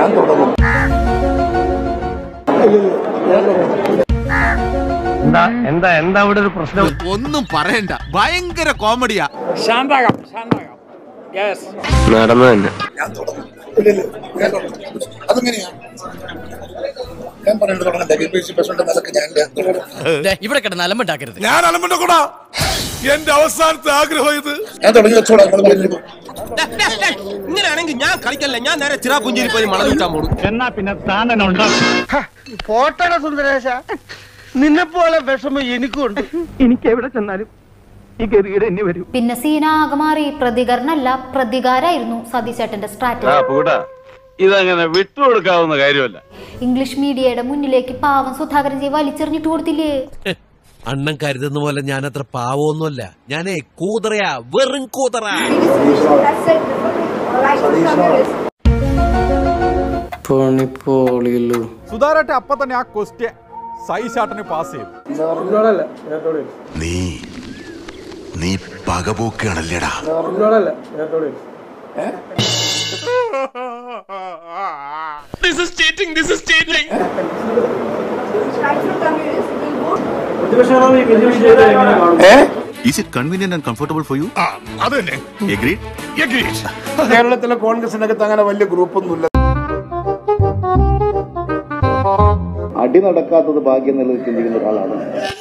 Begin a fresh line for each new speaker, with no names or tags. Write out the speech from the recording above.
ഞാൻ തുടങ്ങും
എന്താ എന്താ എന്താ ഇവിടെ ഒരു പ്രശ്നം
ഒന്നും പറയണ്ട ഭയങ്കര കോമഡിയാ
ശാന്താകാം ശാന്താകാം യെസ്
നടന്നു തന്നെ
ഞാൻ തുടങ്ങും ഇല്ലില്ല, ഞാൻ തുടങ്ങും. അതെങ്ങനെയാ ഞാൻ പറയേണ്ടത് തുടങ്ങണ്ട ബി പി സി പ്രസിഡന്റ് നിലക്ക് ഞാൻ ഞാൻ തുടങ്ങും.
ഇവിടെ കിടന്ന് അലമ്പുണ്ടാക്കരുത്
ഞാൻ അലമ്പണ്ട കൂടാ എന്റെ അവസാനത്തെ ആഗ്രഹം ഇത്
ഞാൻ തുടങ്ങി വെച്ചോളാം നിങ്ങൾ പറഞ്ഞത്
ഇങ്ങനെയാണെങ്കിൽ ഞാൻ കളിക്കല്ല ഞാൻ നേരെ ചിറാപുഞ്ചിരി പോയി മണം വിട്ടാൻ പോകും
എന്നാ പിന്നെ താനുണ്ടോ പോട്ടട സുന്ദരേശ നിന്നെ പോലെ വിഷമം എനിക്കുണ്ട് എനിക്ക് എവിടെ ചെന്നാലും ഈ ഗതികേട് എന്നെ വരും
പിന്നെ സീന ആകെ മാറി പ്രതികരണമല്ല പ്രതികാരായിരുന്നു സതീശേട്ടന്റെ സ്ട്രാറ്റജി
ഇതങ്ങനെ വിട്ടുകൊടുക്കാവുന്ന കാര്യമല്ല
ഇംഗ്ലീഷ് മീഡിയയുടെ മുന്നിലേക്ക് പാവം സുധാകരൻ ജി വലിച്ചെറിഞ്ഞിട്ട് കൊടുത്തില്ലേ
അണ്ണൻ കരുതുന്ന പോലെ ഞാൻ അത്ര പാവമൊന്നുമല്ല ഞാനേ കൂതറയാ വെറും കൂതറ
പണിപ്പോളിയല്ലോ
സുധാരട്ടെ അപ്പൊ തന്നെ ആ ക്വസ്റ്റ്യൻ സൈശാട്ടന് പാസ് ചെയ്തു
നീ നീ പകപോക്കാണല്ലേടാ
is it convenient and comfortable for you
അത് തന്നെ
എഗ്രീഡ്
കേരളത്തിലെ കോൺഗ്രസിനകത്ത് അങ്ങനെ വലിയ ഗ്രൂപ്പൊന്നുമില്ല
അടി നടക്കാത്തത് ഭാഗ്യം എന്നുള്ളത് ചിന്തിക്കുന്ന ഒരാളാണ്